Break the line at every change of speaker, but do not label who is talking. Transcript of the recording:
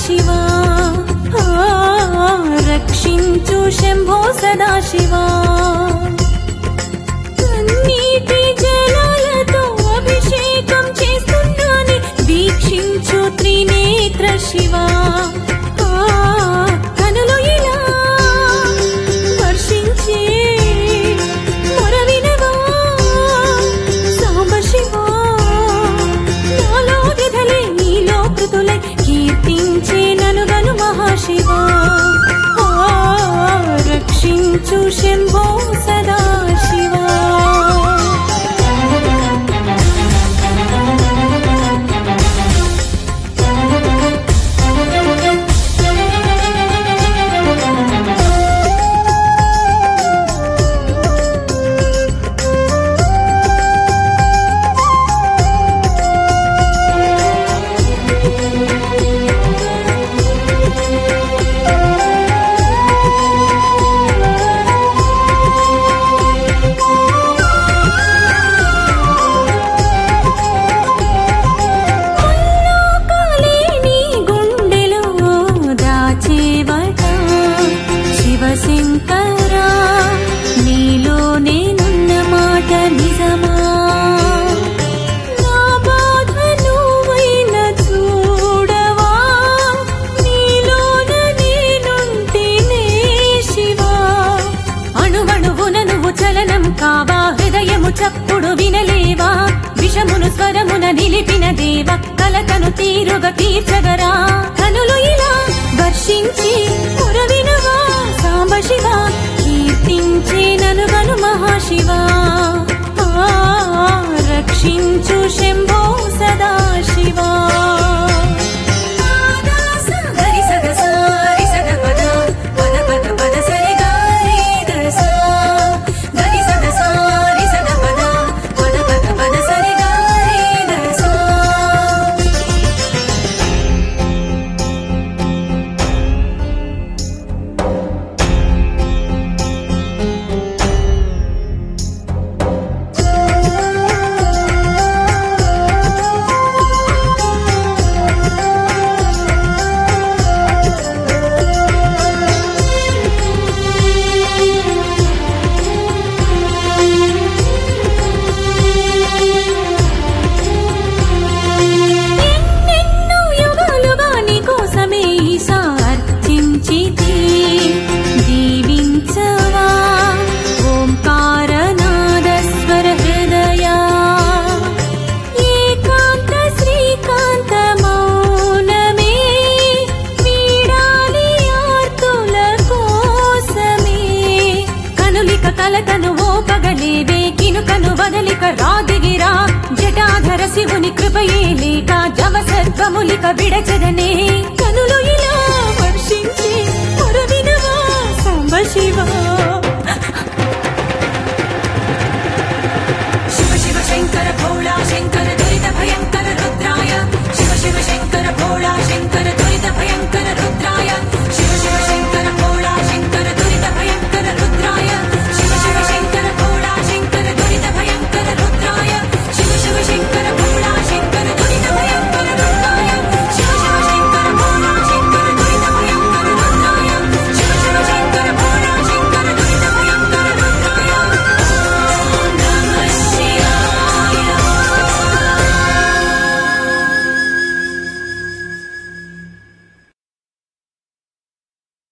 శివా ఆ, రక్షించు శంభో సదా శివా కన్నీటి జలాలతో అభిషేకం చేస్తున్నాని వీక్షించు త్రినేత్ర శివా ఆ, కనులు ఇలా వర్షించే మొరవినవా సాంబ శివా నాలో వ్యధలే నీలో కృతులై కీర్తించే ననుగను మహాశివా ఆ, రక్షించు శంభో సదా శివా లోకాలే నీ గుండెలో దాచేవట శివశంకరా నీలో నేనున్న మాట నిజమా నా బాధ నువ్వైనా చూడవా నీలోన నేనుంటేనే శివా అణువణువున నువ్వు చలనం కావా హృదయము చప్పుడు వినలేవా విషమును స్వరమున నిలిపిన దేవ కలతను తీరుగా తీర్చగరా కనులు ఇలా వర్షించి పురవినవా సాంబ శివ కీర్తించే ననుగను మహాశివా ఆ, రక్షించు శంభో సదా శివా గరి సగ సారి సగ పద పద పద పద సరి గారి దస గరి సగ సారి సగ పద పద పద పద సరి గారి దస ఎన్నెన్నో యుగాలుగా నీ కోసమే ఈశా అర్చించితే దీవించవా ఓంకారనాద స్వర హృదయా ఏకాంత శ్రీకాంత మౌనమే వీడాలి ఆర్తుల కోసమే కనులిక కలతను ఓపగలేవే కినుకను వదలిక రాదిగిరా జటాధర శివుని కృపయే లేక జవసర్వములిక విడచదనే కనులు ఇలా వర్షించి పురవినవా సాంబ శివా